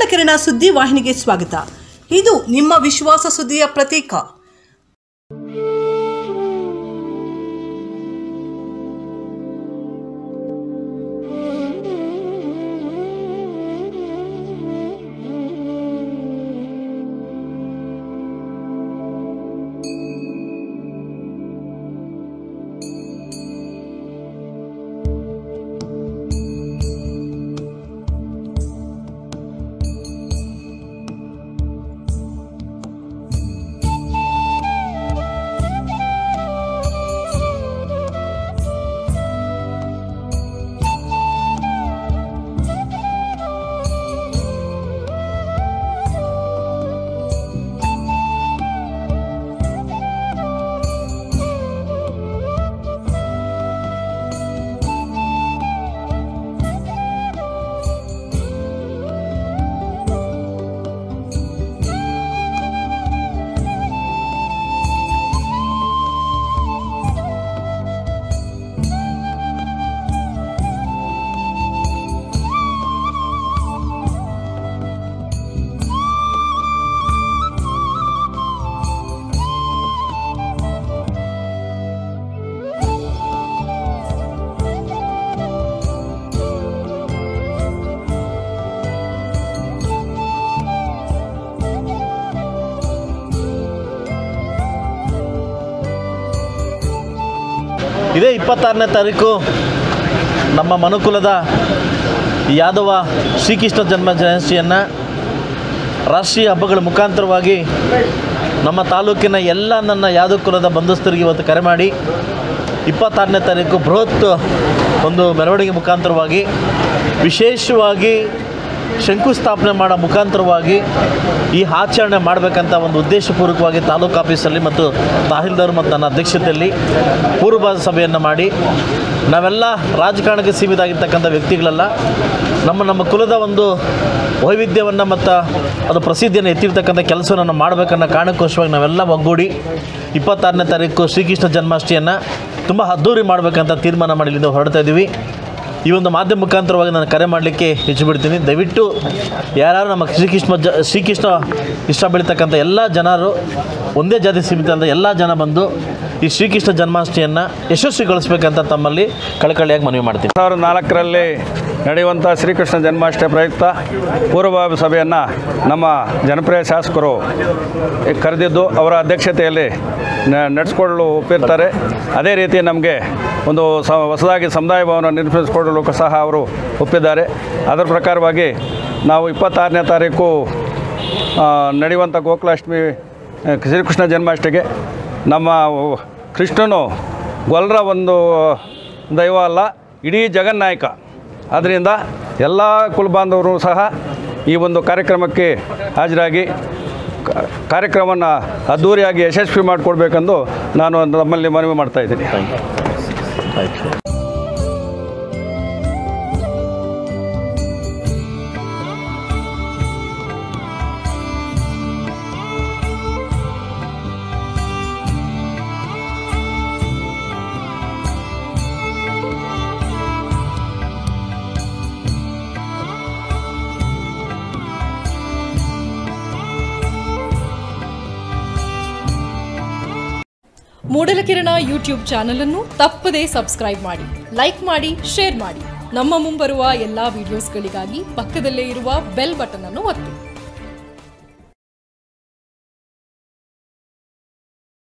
ಮೂಡಲಕಿರಣ ಸುದ್ದಿ ವಾಹಿನಿಗೆ ಸ್ವಾಗತ ಇದು ನಿಮ್ಮ ವಿಶ್ವಾಸ ಸುದ್ದಿಯ ಪ್ರತೀಕ ಇದೇ ಇಪ್ಪತ್ತಾರನೇ ತಾರೀಕು ನಮ್ಮ ಮನುಕುಲದ ಯಾದವ ಶ್ರೀಕೃಷ್ಣ ಜನ್ಮ ಜಯಂತಿಯನ್ನು ರಾಷ್ಟ್ರೀಯ ಹಬ್ಬಗಳ ಮುಖಾಂತರವಾಗಿ ನಮ್ಮ ತಾಲೂಕಿನ ಎಲ್ಲ ನನ್ನ ಯಾದವ ಕುಲದ ಬಂಧುಸ್ಥರಿಗೆ ಇವತ್ತು ಕರೆ ಮಾಡಿ ಇಪ್ಪತ್ತಾರನೇ ತಾರೀಕು ಬೃಹತ್ ಒಂದು ಮೆರವಣಿಗೆ ಮುಖಾಂತರವಾಗಿ ವಿಶೇಷವಾಗಿ ಶಂಕುಸ್ಥಾಪನೆ ಮಾಡೋ ಮುಖಾಂತರವಾಗಿ ಈ ಆಚರಣೆ ಮಾಡಬೇಕಂತ ಒಂದು ಉದ್ದೇಶಪೂರ್ವಕವಾಗಿ ತಾಲೂಕು ಆಫೀಸಲ್ಲಿ ಮತ್ತು ತಹಸೀಲ್ದಾರ್ ಮತ್ತು ನನ್ನ ಅಧ್ಯಕ್ಷತೆಯಲ್ಲಿ ಪೂರ್ವಭಾವಿ ಸಭೆಯನ್ನು ಮಾಡಿ ನಾವೆಲ್ಲ ರಾಜಕಾರಣಕ್ಕೆ ಸೀಮಿತ ಆಗಿರ್ತಕ್ಕಂಥ ವ್ಯಕ್ತಿಗಳಲ್ಲ ನಮ್ಮ ನಮ್ಮ ಕುಲದ ಒಂದು ವೈವಿಧ್ಯವನ್ನು ಮತ್ತು ಅದು ಪ್ರಸಿದ್ಧಿಯನ್ನು ಎತ್ತಿರ್ತಕ್ಕಂಥ ಕೆಲಸವನ್ನು ನಾವು ಮಾಡಬೇಕನ್ನೋ ಕಾರಣಕ್ಕೋಸ್ಕರವಾಗಿ ನಾವೆಲ್ಲ ಒಗ್ಗೂಡಿ ಇಪ್ಪತ್ತಾರನೇ ತಾರೀಕು ಶ್ರೀಕೃಷ್ಣ ಜನ್ಮಾಷ್ಟಮಿಯನ್ನು ತುಂಬ ಅದ್ದೂರಿ ಮಾಡಬೇಕಂತ ತೀರ್ಮಾನ ಮಾಡಿ ಇಲ್ಲಿಂದ ಹೊರಡ್ತಾ ಇದ್ದೀವಿ ಈ ಒಂದು ಮಾಧ್ಯಮ ಮುಖಾಂತರವಾಗಿ ನಾನು ಕರೆ ಮಾಡಲಿಕ್ಕೆ ಹೆಚ್ಚು ಬಿಡ್ತೀನಿ ದಯವಿಟ್ಟು ಯಾರು ನಮ್ಮ ಶ್ರೀಕೃಷ್ಣ ಜ ಶ್ರೀಕೃಷ್ಣ ಇಷ್ಟ ಬೆಳೀತಕ್ಕಂಥ ಎಲ್ಲ ಜನರು ಒಂದೇ ಜಾತಿ ಸೀಮಿತ ಅಲ್ಲದೆ ಎಲ್ಲ ಜನ ಬಂದು ಈ ಶ್ರೀಕೃಷ್ಣ ಜನ್ಮಾಷ್ಟಮಿಯನ್ನು ಯಶಸ್ವಿಗೊಳಿಸ್ಬೇಕಂತ ತಮ್ಮಲ್ಲಿ ಕಳಕಳಿಯಾಗಿ ಮನವಿ ಮಾಡ್ತೀನಿ ಸಾವಿರದ ನಾಲ್ಕರಲ್ಲಿ ನಡೆಯುವಂಥ ಶ್ರೀಕೃಷ್ಣ ಜನ್ಮಾಷ್ಟಮಿ ಪ್ರಯುಕ್ತ ಪೂರ್ವಭಾವಿ ಸಭೆಯನ್ನು ನಮ್ಮ ಜನಪ್ರಿಯ ಶಾಸಕರು ಕರೆದಿದ್ದು ಅವರ ಅಧ್ಯಕ್ಷತೆಯಲ್ಲಿ ನ- ನಡೆಸ್ಕೊಳ್ಳಲು ಒಪ್ಪಿರ್ತಾರೆ ಅದೇ ರೀತಿ ನಮಗೆ ಒಂದು ಸ ಹೊಸದಾಗಿ ಸಮುದಾಯ ಭವನ ನಿರ್ಮಿಸಿಕೊಳ್ಳಲು ಸಹ ಅವರು ಒಪ್ಪಿದ್ದಾರೆ ಅದರ ಪ್ರಕಾರವಾಗಿ ನಾವು ಇಪ್ಪತ್ತಾರನೇ ತಾರೀಕು ಆ, ನಡೆಯುವಂಥ ಗೋಕುಲಾಷ್ಟಮಿ ಆ, ಶ್ರೀಕೃಷ್ಣ ಜನ್ಮಾಷ್ಟಮಿಗೆ ನಮ್ಮ ಕೃಷ್ಣನು ಗೊಲ್ಲರ ಒಂದು ದೈವ ಅಲ್ಲ ಇಡೀ ಜಗನ್ನಾಯಕ ಆದ್ದರಿಂದ ಎಲ್ಲ ಕುಲಬಾಂಧವರು ಸಹ ಈ ಒಂದು ಕಾರ್ಯಕ್ರಮಕ್ಕೆ ಹಾಜರಾಗಿ ಕ- ಕಾರ್ಯಕ್ರಮವನ್ನು ಅದ್ಧೂರಿಯಾಗಿ ಯಶಸ್ವಿ ಮಾಡಿಕೊಡ್ಬೇಕೆಂದು ನಾನು ನಮ್ಮಲ್ಲಿ ಮನವಿ ಮಾಡ್ತಾ ಇದ್ದೀನಿ ಆಯಿತು ಮೂಡಲಕಿರಣ ಯೂಟ್ಯೂಬ್ ಚಾನಲ್ ಅನ್ನು ತಪ್ಪದೇ ಸಬ್ಸ್ಕ್ರೈಬ್ ಮಾಡಿ ಲೈಕ್ ಮಾಡಿ ಶೇರ್ ಮಾಡಿ ನಮ್ಮ ಮುಂಬರುವ ಎಲ್ಲಾ ವಿಡಿಯೋಸ್ಗಳಿಗಾಗಿ ಪಕ್ಕದಲ್ಲೇ ಇರುವ ಬೆಲ್ ಬಟನ್ ಅನ್ನು ಒತ್ತಿ